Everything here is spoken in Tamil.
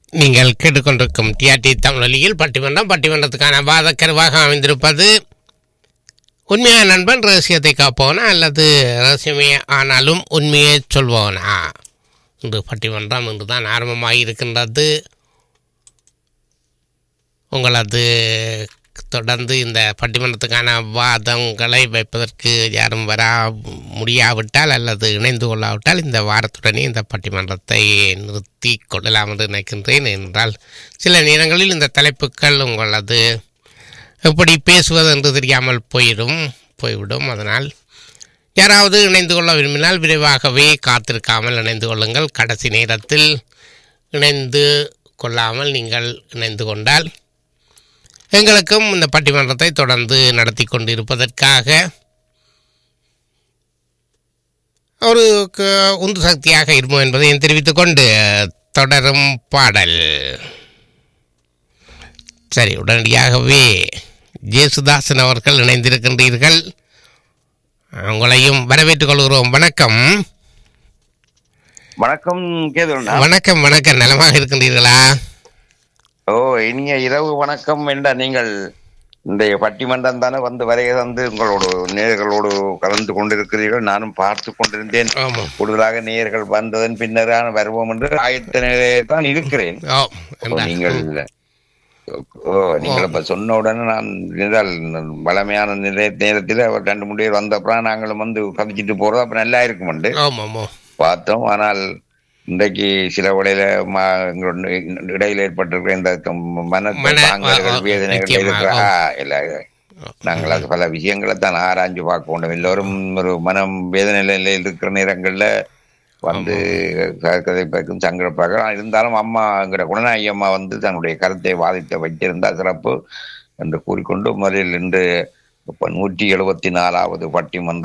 நீங்கள் கேட்டுக்கொண்டிருக்கும் டிஆர்டி தமிழொலியில் பட்டிமன்றம் பட்டிமன்றத்துக்கான வாதக்கருவாக அமைந்திருப்பது உண்மையான நண்பன் ரகசியத்தை காப்பவனா அல்லது ரகசியமே ஆனாலும் உண்மையை சொல்பவனா இன்று பட்டிமன்றம் இன்று தான் ஆரம்பமாக இருக்கின்றது உங்களது தொடர்ந்து இந்த பட்டிமன்றத்துக்கான வாதங்களை வைப்பதற்கு யாரும் வரா முடியாவிட்டால் அல்லது இணைந்து கொள்ளாவிட்டால் இந்த வாரத்துடனே இந்த பட்டிமன்றத்தை நிறுத்தி கொள்ளலாம் என்று நினைக்கின்றேன் என்றால் சில நேரங்களில் இந்த தலைப்புகள் உங்களது எப்படி பேசுவது என்று தெரியாமல் போயிடும் போய்விடும் அதனால் யாராவது இணைந்து கொள்ள விரும்பினால் விரைவாகவே காத்திருக்காமல் இணைந்து கொள்ளுங்கள் கடைசி நேரத்தில் இணைந்து கொள்ளாமல் நீங்கள் இணைந்து கொண்டால் எங்களுக்கும் இந்த பட்டிமன்றத்தை தொடர்ந்து நடத்தி கொண்டிருப்பதற்காக ஒரு க- உந்து சக்தியாக இருக்கும் என்பதையும் தெரிவித்துக் கொண்டு தொடரும் பாடல் சரி உடனடியாகவே ஜேசுதாசன் அவர்கள் இணைந்திருக்கின்றீர்கள் உங்களையும் வரவேற்றுக் கொள்கிறோம் வணக்கம் வணக்கம் கேதுண்ணா வணக்கம் வணக்கம் நலமாக இருக்கின்றீர்களா ஓ இனிய இரவு வணக்கம் என்ற நீங்கள் இந்த பட்டிமன்றம் தானே வந்து வரைய வந்து உங்களோட நேயர்களோடு கலந்து கொண்டிருக்கிறீர்கள் நானும் பார்த்து கொண்டிருந்தேன் ஆமாம் கூடுதலாக நேயர்கள் வந்ததன் பின்னரான வருவோம் என்று ஆயத்த நிலையிலே தான் இருக்கிறேன் ஓ ஓ, என்றால், நீங்கள் ஓ நீங்கள் இப்ப சொன்ன உடனே நான் நின்றால் வளமையான நிலை நேரத்தில் அவர் ரெண்டு மூணு பேர் வந்த அப்புறம் நாங்களும் வந்து கதைச்சிட்டு போறது அப்ப நல்லா இருக்குமெண்டு ஆமாம் ஆமாம் பார்த்தோம் ஆனால் இன்றைக்கு சில வழியில ம- எங்களோட இடையில ஏற்பட்டிருக்கிற இந்த மன மன- தாங்கல்கள் ஆ, ஆ, வேதனைகள் நிச்சயமா, இருக்கிற ஆ. ஆ, இல்ல நாங்கள் அது பல விஷயங்களை தான் ஆராய்ஞ்சு பார்க்க வேண்டும் எல்லோரும் ஒரு மனம் வேதனையில இருக்கிற நேரங்கள்ல வந்து க- கதைப்பதற்கும் சங்கடப்பாக இருந்தாலும் அம்மா என்கிற குணநாயகி அம்மா வந்து தன்னுடைய கருத்தை வாதித்த வைத்திருந்தால் சிறப்பு என்று கூறிக்கொண்டு முதலில் இன்று இப்ப நூற்றி எழுபத்தி நாலாவது பட்டிமன்ற